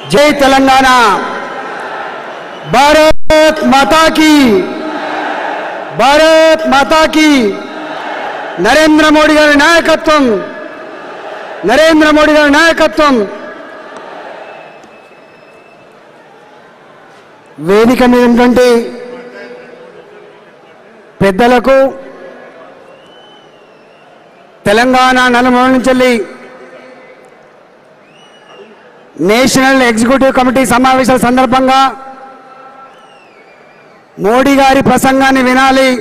జై తెలంగాణ భారత్ మాతా కీ భారత్ మాతా కీ నరేంద్ర మోడీ గారి నాయకత్వం నరేంద్ర మోడీ గారి నాయకత్వం వేదిక మీద ఉన్నటువంటి పెద్దలకు తెలంగాణ నలుమూల నుంచి వెళ్ళి నేషనల్ ఎగ్జిక్యూటివ్ కమిటీ సమావేశాల సందర్భంగా మోడీ గారి ప్రసంగాన్ని వినాలి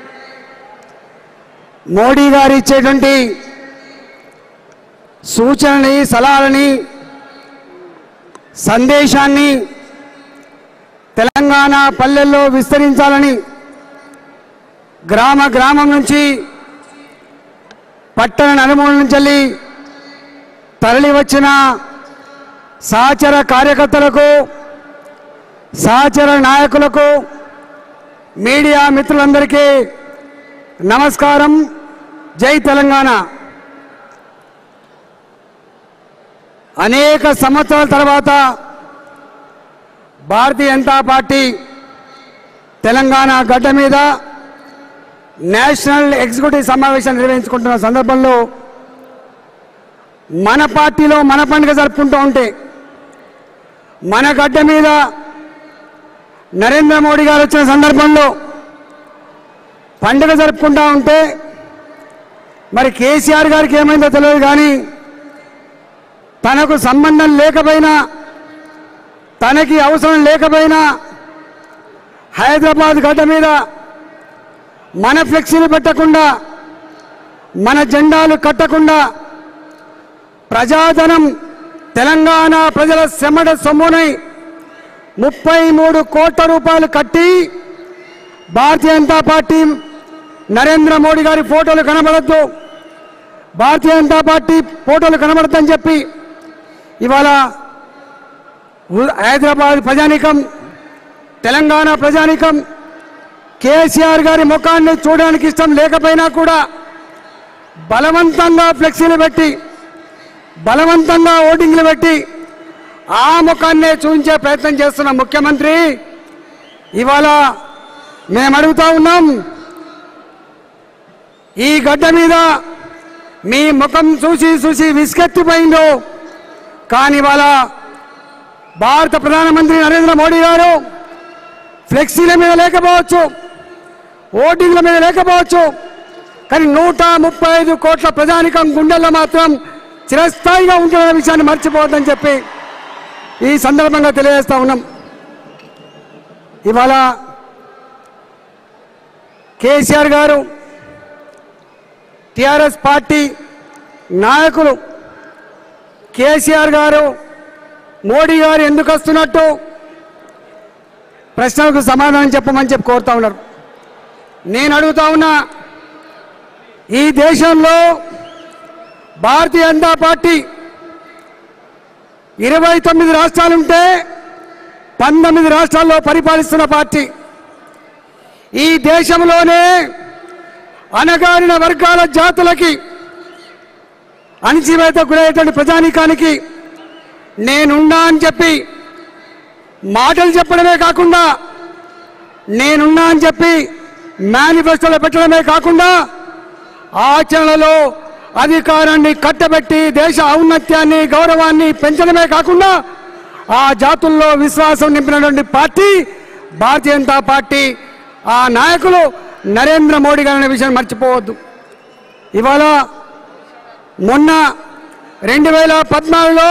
మోడీ గారు ఇచ్చేటువంటి సూచనని సలహాలని సందేశాన్ని తెలంగాణ పల్లెల్లో విస్తరించాలని గ్రామ గ్రామం నుంచి పట్టణ నలుమూల నుంచి వెళ్ళి తరలి వచ్చిన సహచర కార్యకర్తలకు సహచర నాయకులకు మీడియా మిత్రులందరికీ నమస్కారం జై తెలంగాణ అనేక సంవత్సరాల తర్వాత భారతీయ జనతా పార్టీ తెలంగాణ గడ్డ మీద నేషనల్ ఎగ్జిక్యూటివ్ సమావేశం నిర్వహించుకుంటున్న సందర్భంలో మన పార్టీలో మన పండుగ జరుపుకుంటూ ఉంటే మన గడ్డ మీద నరేంద్ర మోడీ గారు వచ్చిన సందర్భంలో పండుగ జరుపుకుంటా ఉంటే మరి కేసీఆర్ గారికి ఏమైందో తెలియదు కానీ తనకు సంబంధం లేకపోయినా తనకి అవసరం లేకపోయినా హైదరాబాద్ గడ్డ మీద మన ఫ్లెక్సీలు పెట్టకుండా మన జెండాలు కట్టకుండా ప్రజాధనం తెలంగాణ ప్రజల సెమడ సొమ్మునై ముప్పై మూడు కోట్ల రూపాయలు కట్టి భారతీయ జనతా పార్టీ నరేంద్ర మోడీ గారి ఫోటోలు కనబడద్దు భారతీయ జనతా పార్టీ ఫోటోలు కనబడద్దని చెప్పి ఇవాళ ఉ- హైదరాబాద్ ప్రజానీకం తెలంగాణ ప్రజానీకం కేసీఆర్ గారి ముఖాన్ని చూడడానికి ఇష్టం లేకపోయినా కూడా బలవంతంగా ఫ్లెక్సీలు పెట్టి బలవంతంగా ఓటింగ్లు పెట్టి ఆ ముఖాన్నే చూపించే ప్రయత్నం చేస్తున్న ముఖ్యమంత్రి ఇవాళ మేము అడుగుతా ఉన్నాం ఈ గడ్డ మీద మీ ముఖం చూసి చూసి విసుకెత్తిపోయిందో కానీ ఇవాళ భారత ప్రధానమంత్రి నరేంద్ర మోడీ గారు ఫ్లెక్సీల మీద లేకపోవచ్చు ఓటింగ్ల మీద లేకపోవచ్చు కానీ నూట ముప్పై ఐదు కోట్ల ప్రజానికం గుండెల్లో మాత్రం చిరస్థాయిగా ఉంటున్న విషయాన్ని మర్చిపోవద్దని చెప్పి ఈ సందర్భంగా తెలియజేస్తా ఉన్నాం ఇవాళ కేసీఆర్ గారు టిఆర్ఎస్ పార్టీ నాయకులు కేసీఆర్ గారు మోడీ గారు ఎందుకు వస్తున్నట్టు ప్రశ్నలకు సమాధానం చెప్పమని చెప్పి కోరుతా ఉన్నారు నేను అడుగుతా ఉన్నా ఈ దేశంలో భారతీయ జనతా పార్టీ ఇరవై తొమ్మిది రాష్ట్రాలుంటే పంతొమ్మిది రాష్ట్రాల్లో పరిపాలిస్తున్న పార్టీ ఈ దేశంలోనే అణగారిన వర్గాల జాతులకి అణిచివేత గురయ్యేటువంటి ప్రజానీకానికి నేనున్నా అని చెప్పి మాటలు చెప్పడమే కాకుండా నేనున్నా అని చెప్పి మేనిఫెస్టోలో పెట్టడమే కాకుండా ఆచరణలో అధికారాన్ని కట్టబెట్టి దేశ ఔన్నత్యాన్ని గౌరవాన్ని పెంచడమే కాకుండా ఆ జాతుల్లో విశ్వాసం నింపినటువంటి పార్టీ భారతీయ జనతా పార్టీ ఆ నాయకులు నరేంద్ర మోడీ గారు అనే విషయాన్ని మర్చిపోవద్దు ఇవాళ మొన్న రెండు వేల పద్నాలుగులో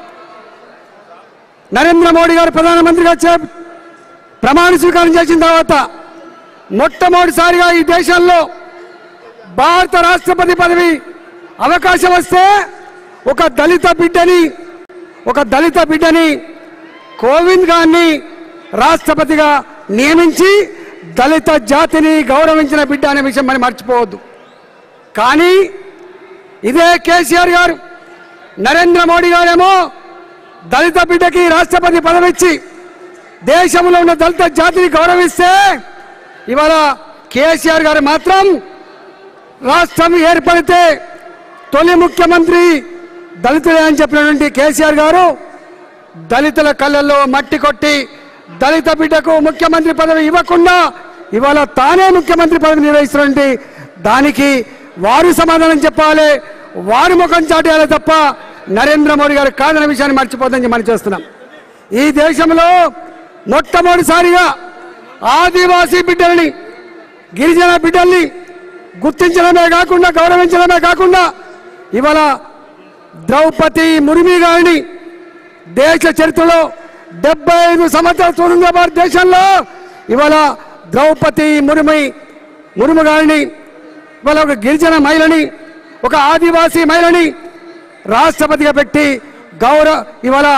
నరేంద్ర మోడీ గారు ప్రధానమంత్రిగా చే ప్రమాణ స్వీకారం చేసిన తర్వాత మొట్టమొదటిసారిగా ఈ దేశంలో భారత రాష్ట్రపతి పదవి అవకాశం వస్తే ఒక దళిత బిడ్డని ఒక దళిత బిడ్డని కోవింద్ గారిని రాష్ట్రపతిగా నియమించి దళిత జాతిని గౌరవించిన బిడ్డ అనే విషయం మనం మర్చిపోవద్దు కానీ ఇదే కేసీఆర్ గారు నరేంద్ర మోడీ గారేమో దళిత బిడ్డకి రాష్ట్రపతి పదవి ఇచ్చి దేశంలో ఉన్న దళిత జాతిని గౌరవిస్తే ఇవాళ కేసీఆర్ గారు మాత్రం రాష్ట్రం ఏర్పడితే తొలి ముఖ్యమంత్రి దళితులే అని చెప్పినటువంటి కేసీఆర్ గారు దళితుల కళ్ళల్లో మట్టి కొట్టి దళిత బిడ్డకు ముఖ్యమంత్రి పదవి ఇవ్వకుండా ఇవాళ తానే ముఖ్యమంత్రి పదవి నిర్వహిస్తున్నటువంటి దానికి వారు సమాధానం చెప్పాలి వారి ముఖం చాటేయాలి తప్ప నరేంద్ర మోడీ గారు కాదన్న విషయాన్ని మర్చిపోదని మనం చేస్తున్నాం ఈ దేశంలో మొట్టమొదటిసారిగా ఆదివాసీ బిడ్డలని గిరిజన బిడ్డల్ని గుర్తించడమే కాకుండా గౌరవించడమే కాకుండా ఇవాళ ద్రౌపది ముర్మి గారిని దేశ చరిత్రలో డెబ్బై ఐదు సంవత్సరాల స్వతంత్ర భారతదేశంలో ఇవాళ ద్రౌపది ముర్మి ముర్ము గారిని ఇవాళ ఒక గిరిజన మహిళని ఒక ఆదివాసీ మహిళని రాష్ట్రపతిగా పెట్టి గౌరవ ఇవాళ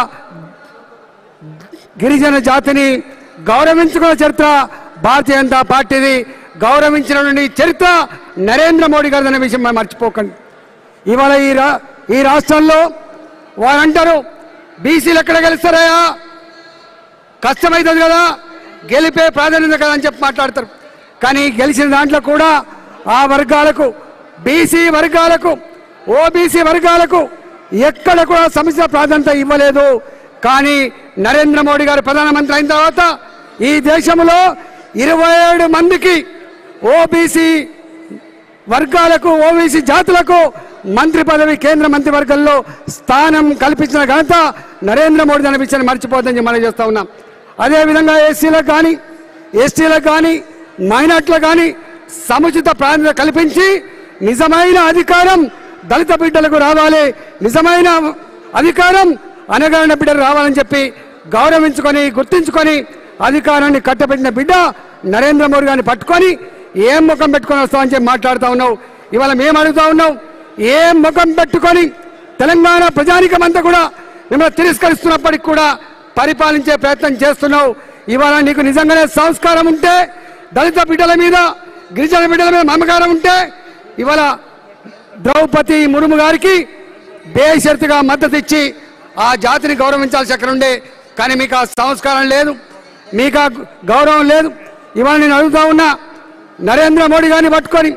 గిరిజన జాతిని గౌరవించుకున్న చరిత్ర భారతీయ జనతా పార్టీది గౌరవించిన చరిత్ర నరేంద్ర మోడీ గారి అనే విషయం మనం మర్చిపోకండి ఇవాళ ఈ రా ఈ రాష్ట్రంలో వారు అంటారు బీసీలు ఎక్కడ గెలుస్తారయ్యా కష్టమవుతుంది కదా గెలిపే ప్రాధాన్యత కదా అని చెప్పి మాట్లాడతారు కానీ గెలిచిన దాంట్లో కూడా ఆ వర్గాలకు బీసీ వర్గాలకు ఓబీసీ వర్గాలకు ఎక్కడ కూడా సమస్య ప్రాధాన్యత ఇవ్వలేదు కానీ నరేంద్ర మోడీ గారు ప్రధానమంత్రి అయిన తర్వాత ఈ దేశంలో ఇరవై ఏడు మందికి ఓబీసీ వర్గాలకు ఓబీసీ జాతులకు మంత్రి పదవి కేంద్ర మంత్రివర్గంలో స్థానం కల్పించిన ఘనత నరేంద్ర మోడీ అనే విషయాన్ని మర్చిపోద్దని మనం చేస్తా ఉన్నాం అదేవిధంగా ఎస్సీలకు కానీ ఎస్టీలకు కానీ మైనార్టీలకు కానీ సముచిత ప్రాధాన్యత కల్పించి నిజమైన అధికారం దళిత బిడ్డలకు రావాలి నిజమైన అధికారం అనగారిన బిడ్డలు రావాలని చెప్పి గౌరవించుకొని గుర్తించుకొని అధికారాన్ని కట్టబెట్టిన బిడ్డ నరేంద్ర మోడీ గారిని పట్టుకొని ఏం ముఖం పెట్టుకొని వస్తామని చెప్పి మాట్లాడుతూ ఉన్నావు ఇవాళ మేము అడుగుతా ఉన్నాం ఏం ముఖం పెట్టుకొని తెలంగాణ ప్రజానికమంతా కూడా మిమ్మల్ని తిరస్కరిస్తున్నప్పటికి కూడా పరిపాలించే ప్రయత్నం చేస్తున్నావు ఇవాళ నీకు నిజంగానే సంస్కారం ఉంటే దళిత బిడ్డల మీద గిరిజన బిడ్డల మీద మమకారం ఉంటే ఇవాళ ద్రౌపది ముర్ము గారికి బేషరతుగా మద్దతు ఇచ్చి ఆ జాతిని గౌరవించాల్సి అక్కడ ఉండే కానీ మీకు ఆ సంస్కారం లేదు మీకు ఆ గౌరవం లేదు ఇవాళ నేను అడుగుతా ఉన్నా నరేంద్ర మోడీ గారిని పట్టుకొని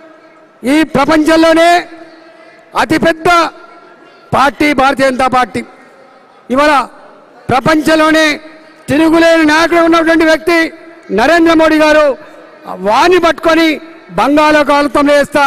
ఈ ప్రపంచంలోనే అతిపెద్ద పార్టీ భారతీయ జనతా పార్టీ ఇవాళ ప్రపంచంలోనే తిరుగులేని నాయకుడు ఉన్నటువంటి వ్యక్తి నరేంద్ర మోడీ గారు వాణ్ణి పట్టుకొని బంగాళాఖాతంలో వేస్తా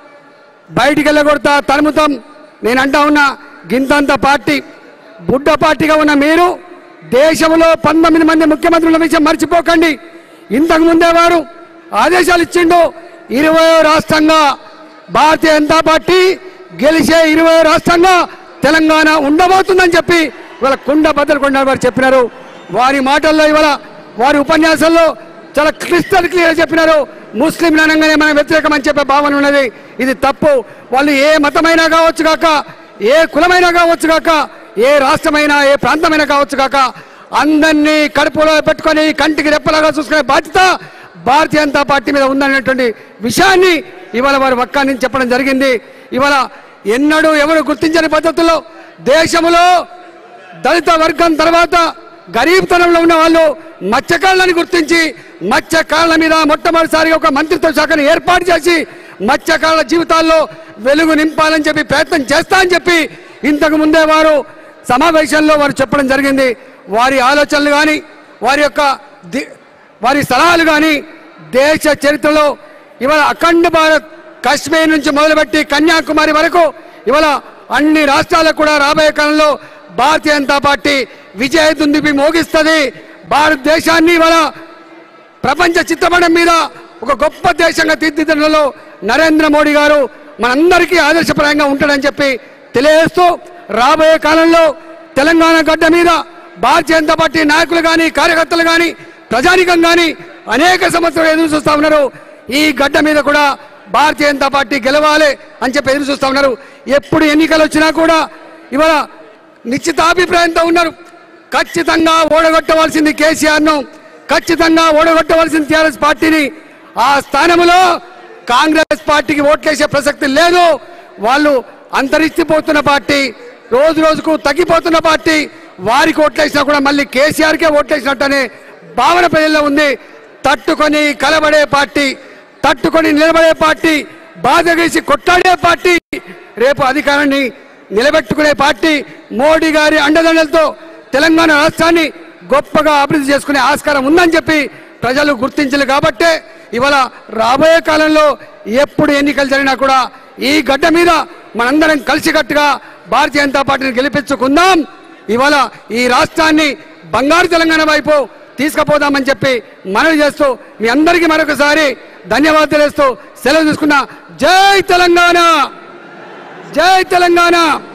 బయటికి వెళ్ళగొడతా తరుముతాం నేను అంటా ఉన్నా గింతంత పార్టీ బుడ్డ పార్టీగా ఉన్న మీరు దేశంలో పంతొమ్మిది మంది ముఖ్యమంత్రుల విషయం మర్చిపోకండి ఇంతకు ముందే వారు ఆదేశాలు ఇచ్చిండు ఇరవై రాష్ట్రంగా భారతీయ జనతా పార్టీ గెలిచే ఇరవై రాష్ట్రంగా తెలంగాణ ఉండబోతుందని చెప్పి ఇవాళ కుండ బద్దలు కొండ వారు చెప్పినారు వారి మాటల్లో ఇవాళ వారి ఉపన్యాసంలో చాలా క్లిస్టర్ క్లియర్ చెప్పినారు ముస్లింలు అనగానే మనం వ్యతిరేకం అని చెప్పే భావన ఉన్నది ఇది తప్పు వాళ్ళు ఏ మతమైనా కావచ్చు కాక ఏ కులమైనా కావచ్చు కాక ఏ రాష్ట్రమైనా ఏ ప్రాంతమైనా కావచ్చు కాక అందరినీ కడుపులో పెట్టుకొని కంటికి రెప్పలాగా చూసుకునే బాధ్యత భారతీయ జనతా పార్టీ మీద ఉందనేటువంటి విషయాన్ని ఇవాళ వారు ఒక్క నుంచి చెప్పడం జరిగింది ఇవాళ ఎన్నడూ ఎవరు గుర్తించని పద్ధతుల్లో దేశంలో దళిత వర్గం తర్వాత గరీబ్తనంలో ఉన్న వాళ్ళు మత్స్యకారులను గుర్తించి మత్స్యకారుల మీద మొట్టమొదటిసారిగా ఒక మంత్రిత్వ శాఖను ఏర్పాటు చేసి మత్స్యకారుల జీవితాల్లో వెలుగు నింపాలని చెప్పి ప్రయత్నం చేస్తా అని చెప్పి ఇంతకు ముందే వారు సమావేశంలో వారు చెప్పడం జరిగింది వారి ఆలోచనలు కానీ వారి యొక్క ది- వారి సలహాలు కానీ దేశ చరిత్రలో ఇవాళ అఖండ భారత్ కాశ్మీర్ నుంచి మొదలుపెట్టి కన్యాకుమారి వరకు ఇవాళ అన్ని రాష్ట్రాలకు కూడా రాబోయే కాలంలో భారతీయ జనతా పార్టీ విజయ దుందుపి మోగిస్తుంది భారతదేశాన్ని ఇవాళ ప్రపంచ చిత్రపటం మీద ఒక గొప్ప దేశంగా తీర్చిదిద్దడంలో నరేంద్ర మోడీ గారు మనందరికీ ఆదర్శప్రాయంగా ఉంటాడని చెప్పి తెలియజేస్తూ రాబోయే కాలంలో తెలంగాణ గడ్డ మీద భారతీయ జనతా పార్టీ నాయకులు కానీ కార్యకర్తలు కానీ ప్రజానికం కానీ అనేక సంవత్సరాలు ఎదురు చూస్తా ఉన్నారు ఈ గడ్డ మీద కూడా భారతీయ జనతా పార్టీ గెలవాలి అని చెప్పి ఎదురు చూస్తా ఉన్నారు ఎప్పుడు ఎన్నికలు వచ్చినా కూడా ఇవాళ నిశ్చితాభిప్రాయంతో ఉన్నారు ఖచ్చితంగా ఓడగొట్టవలసింది కేసీఆర్ను ఖచ్చితంగా ఓడగొట్టవలసింది టీఆర్ఎస్ పార్టీని ఆ స్థానంలో కాంగ్రెస్ పార్టీకి ఓట్లేసే ప్రసక్తి లేదు వాళ్ళు అంతరించిపోతున్న పార్టీ రోజు రోజుకు తగ్గిపోతున్న పార్టీ వారికి ఓట్లేసినా కూడా మళ్ళీ కేసీఆర్కే ఓట్లేసినట్టనే భావన ప్రజల్లో ఉంది తట్టుకొని కలబడే పార్టీ తట్టుకొని నిలబడే పార్టీ బాధ వేసి కొట్లాడే పార్టీ రేపు అధికారాన్ని నిలబెట్టుకునే పార్టీ మోడీ గారి అండదండలతో తెలంగాణ రాష్ట్రాన్ని గొప్పగా అభివృద్ధి చేసుకునే ఆస్కారం ఉందని చెప్పి ప్రజలు గుర్తించలేదు కాబట్టే ఇవాళ రాబోయే కాలంలో ఎప్పుడు ఎన్నికలు జరిగినా కూడా ఈ గడ్డ మీద మనందరం కలిసికట్టుగా భారతీయ జనతా పార్టీని గెలిపించుకుందాం ఇవాళ ఈ రాష్ట్రాన్ని బంగారు తెలంగాణ వైపు తీసుకుపోదామని చెప్పి మనవి చేస్తూ మీ అందరికీ మరొకసారి ధన్యవాదాలు తెలియస్తూ సెలవు తీసుకున్నా జై తెలంగాణ జై తెలంగాణ